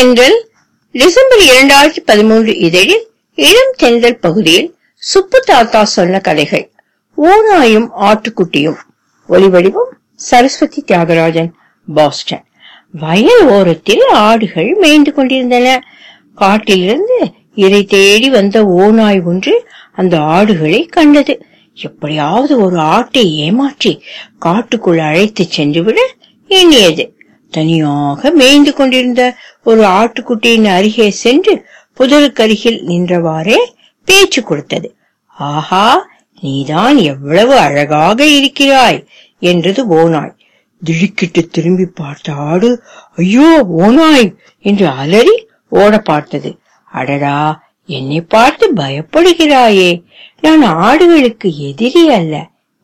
தென்றல் டிசம்பர் இரண்டாயிரத்தி பதிமூன்று இதழில் இளம் தென்றல் பகுதியில் சுப்பு தாத்தா சொன்ன கதைகள் ஓநாயும் ஆட்டுக்குட்டியும் ஒலிவடிவம் சரஸ்வதி தியாகராஜன் பாஸ்டன் வயல் ஓரத்தில் ஆடுகள் மேய்ந்து கொண்டிருந்தன காட்டிலிருந்து இறை தேடி வந்த ஓநாய் ஒன்று அந்த ஆடுகளை கண்டது எப்படியாவது ஒரு ஆட்டை ஏமாற்றி காட்டுக்குள் அழைத்து சென்றுவிட எண்ணியது தனியாக மேய்ந்து கொண்டிருந்த ஒரு ஆட்டுக்குட்டியின் அருகே சென்று புதருக்கருகில் நின்றவாறே பேச்சு கொடுத்தது ஆஹா நீதான் எவ்வளவு அழகாக இருக்கிறாய் என்றது ஓநாய் திடுக்கிட்டு திரும்பி பார்த்த ஆடு ஐயோ ஓநாய் என்று அலறி ஓட பார்த்தது அடடா என்னை பார்த்து பயப்படுகிறாயே நான் ஆடுகளுக்கு எதிரி அல்ல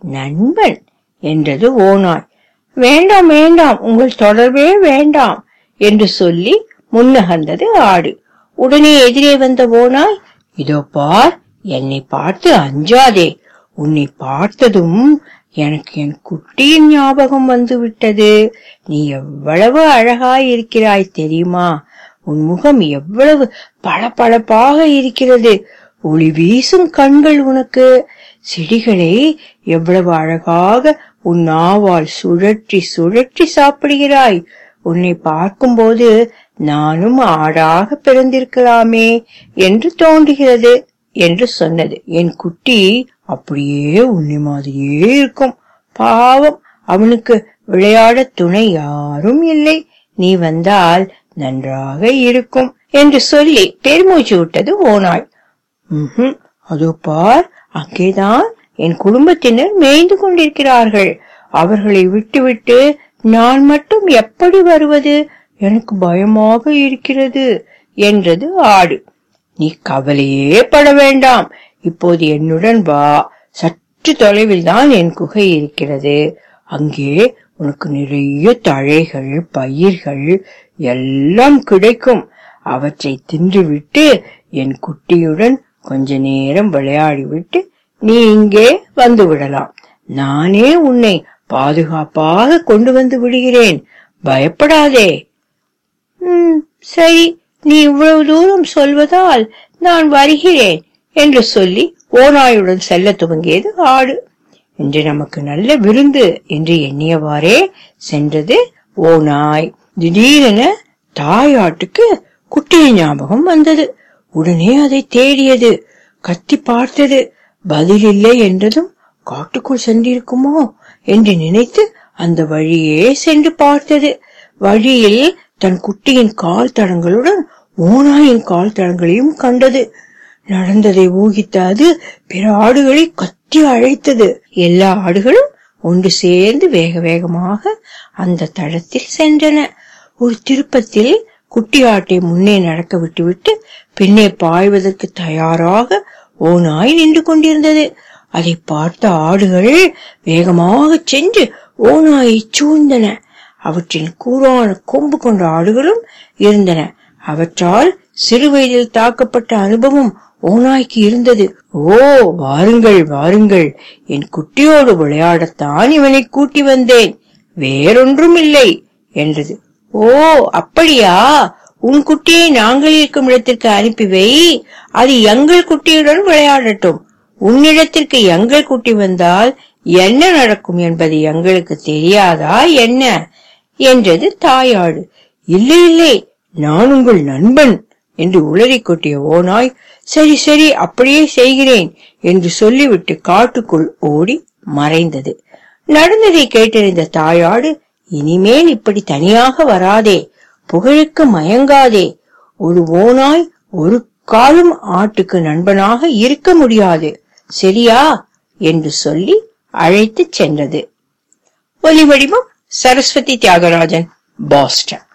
நண்பன் என்றது ஓநாய் வேண்டாம் வேண்டாம் உங்கள் தொடர்பே வேண்டாம் என்று சொல்லி முன்னகர்ந்தது ஆடு உடனே எதிரே வந்த ஓனாய் இதோ பார் என்னை பார்த்து அஞ்சாதே உன்னை பார்த்ததும் எனக்கு என் குட்டியின் ஞாபகம் வந்து விட்டது நீ எவ்வளவு அழகாய் இருக்கிறாய் தெரியுமா உன் முகம் எவ்வளவு பளபளப்பாக இருக்கிறது ஒளி வீசும் கண்கள் உனக்கு செடிகளை எவ்வளவு அழகாக உன் நாவால் சுழற்றி சுழற்றி சாப்பிடுகிறாய் உன்னை பார்க்கும்போது நானும் ஆடாக பிறந்திருக்கலாமே என்று தோன்றுகிறது என்று சொன்னது என் குட்டி அப்படியே உன்னை மாதிரியே இருக்கும் பாவம் அவனுக்கு விளையாட துணை யாரும் இல்லை நீ வந்தால் நன்றாக இருக்கும் என்று சொல்லி பெருமூச்சு விட்டது ஓநாய் ம்ஹும், அதோ பார் அங்கேதான் என் குடும்பத்தினர் மேய்ந்து கொண்டிருக்கிறார்கள் அவர்களை விட்டுவிட்டு நான் மட்டும் எப்படி வருவது எனக்கு பயமாக இருக்கிறது என்றது ஆடு நீ கவலையே பட வேண்டாம் இப்போது என்னுடன் வா சற்று தொலைவில் தான் என் குகை இருக்கிறது அங்கே உனக்கு நிறைய தழைகள் பயிர்கள் எல்லாம் கிடைக்கும் அவற்றை தின்றுவிட்டு என் குட்டியுடன் கொஞ்ச நேரம் விளையாடிவிட்டு நீ இங்கே வந்து விடலாம் நானே உன்னை பாதுகாப்பாக கொண்டு வந்து விடுகிறேன் பயப்படாதே "ம், சரி நீ இவ்வளவு தூரம் சொல்வதால் நான் வருகிறேன் என்று சொல்லி ஓநாயுடன் செல்ல துவங்கியது ஆடு இன்று நமக்கு நல்ல விருந்து என்று எண்ணியவாறே சென்றது ஓநாய் திடீரென தாயாட்டுக்கு குட்டியின் ஞாபகம் வந்தது உடனே அதை தேடியது கத்தி பார்த்தது பதில் இல்லை என்றதும் காட்டுக்குள் சென்றிருக்குமோ என்று நினைத்து அந்த வழியே சென்று பார்த்தது வழியில் தன் குட்டியின் கால் தடங்களுடன் ஓநாயின் கால் தடங்களையும் கண்டது நடந்ததை ஊகித்த அது பிற ஆடுகளை கத்தி அழைத்தது எல்லா ஆடுகளும் ஒன்று சேர்ந்து வேக வேகமாக அந்த தடத்தில் சென்றன ஒரு திருப்பத்தில் குட்டி ஆட்டை முன்னே நடக்க விட்டுவிட்டு பின்னே பாய்வதற்கு தயாராக ஓநாய் நின்று கொண்டிருந்தது அதை பார்த்த ஆடுகள் வேகமாக சென்று ஓநாயை சூழ்ந்தன அவற்றின் கூரான கொம்பு கொண்ட ஆடுகளும் இருந்தன அவற்றால் சிறுவயதில் தாக்கப்பட்ட அனுபவம் ஓநாய்க்கு இருந்தது ஓ வாருங்கள் வாருங்கள் என் குட்டியோடு விளையாடத்தான் இவனை கூட்டி வந்தேன் வேறொன்றும் இல்லை என்றது ஓ அப்படியா உன் குட்டியை நாங்கள் இருக்கும் இடத்திற்கு அனுப்பி வை அது எங்கள் குட்டியுடன் விளையாடட்டும் உன்னிடத்திற்கு எங்கள் குட்டி வந்தால் என்ன நடக்கும் என்பது எங்களுக்கு தெரியாதா என்ன என்றது தாயாடு இல்லை இல்லை நான் உங்கள் நண்பன் என்று உளறி கொட்டிய ஓநாய் சரி சரி அப்படியே செய்கிறேன் என்று சொல்லிவிட்டு காட்டுக்குள் ஓடி மறைந்தது நடந்ததை கேட்டறிந்த தாயாடு இனிமேல் இப்படி தனியாக வராதே புகழுக்கு மயங்காதே ஒரு ஓநாய் ஒரு காலும் ஆட்டுக்கு நண்பனாக இருக்க முடியாது சரியா என்று சொல்லி அழைத்துச் சென்றது ஒலி வடிவம் சரஸ்வதி தியாகராஜன் பாஸ்டன்